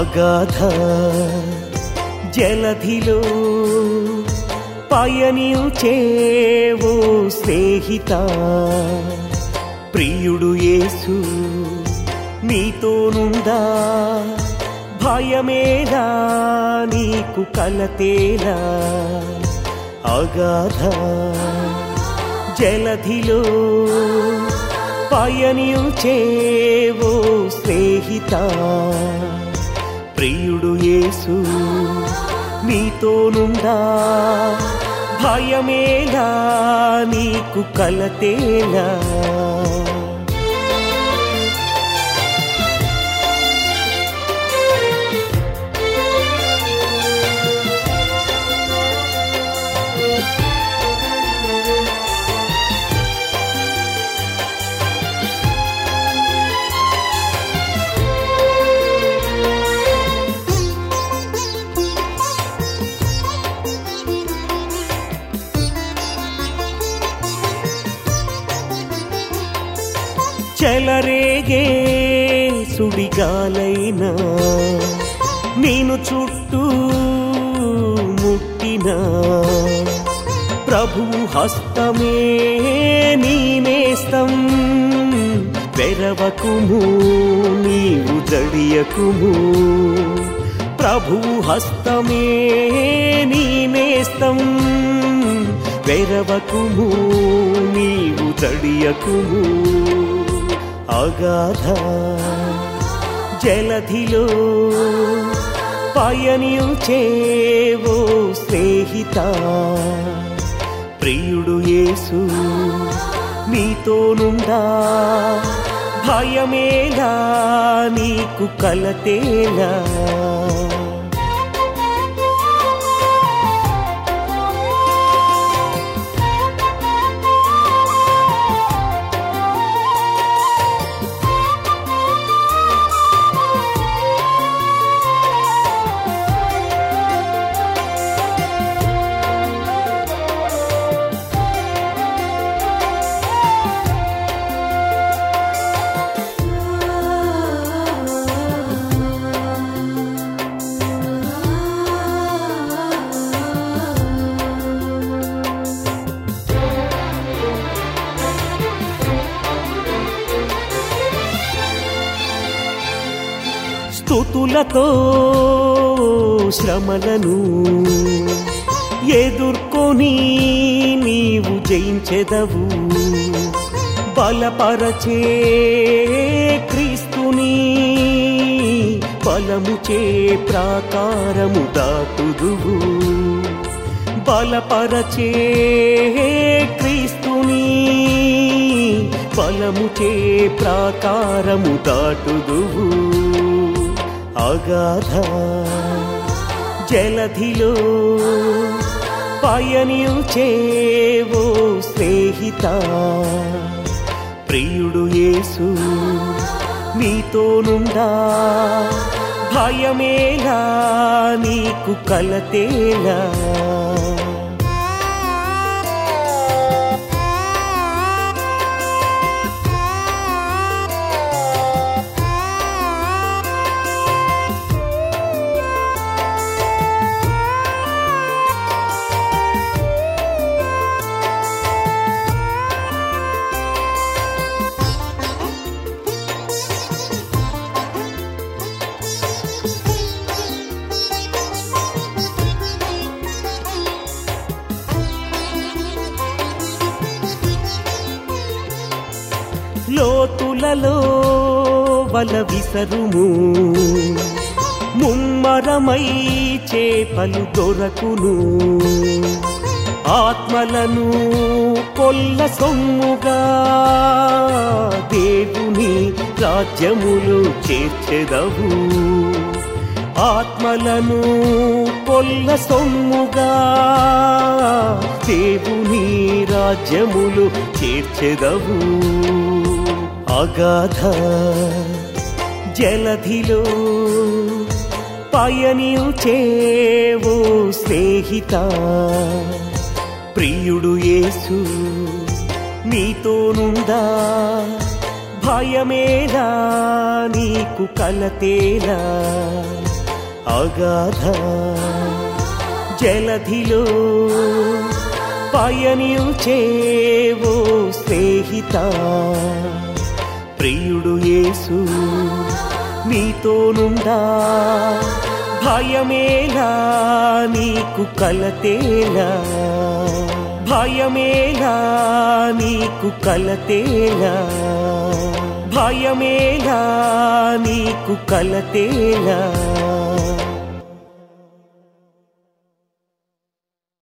అగాధ జలధిలో పయనించేవో స్నేహిత ప్రియుడు యేసు నీతోనుందా భయమేలా నీకు కలతేలా అగాధ జలధిలో పయనించేవో స్నేహిత ప్రియుడు యేసు నీతోనుందా భయమేలా నీకు కలతేలా చెలరేగే సుడిగాలైనా నేను చుట్టూ ముట్టిన ప్రభు హస్తమే నీనేస్తం వెరవకుము నీవు జడియకుము ప్రభు హస్తమే నీనేస్తం వెరవకుము నీవు జడియకుము అగాధ జలధిలో పయనించేవో స్నేహిత ప్రియుడు యేసు నీతోనుందా భయమేలా నీకు కలతేలా స్థుతులతో శ్రమలను ఎదుర్కొని నీవు జయించెదవు బలపరచే క్రీస్తుని బలముచే ప్రాకారము దాటుదువు బలపరచే క్రీస్తుని బలముచే ప్రాకారము దాటుదువు అగాధ జలధిలో పయనించేవో స్నేహిత ప్రియుడు యేసు నీతోనుందా భయమేలా నీకు కలతేలా లోతులలో వల విసరుము ముమ్మరమై చేపలు దొరకును ఆత్మలను కొల్ల సొమ్ముగా దేవుని రాజ్యములు చేర్చెదవు ఆత్మలను కొల్ల సొమ్ముగా దేవుని రాజ్యములు చేర్చెదవు అగాధ జలధిలో పయనించేవో స్నేహిత ప్రియుడు యేసు నీతోనుందా భయమేలా నీకు కలతేలా అగాధ జలధిలో పయనించేవో స్నేహిత ప్రియుడు యేసు నీతోనుండా భయమేలా నీకు కలతేలా భయమేలా నీకు కలతేలా భయమేలా నీకు కలతేలా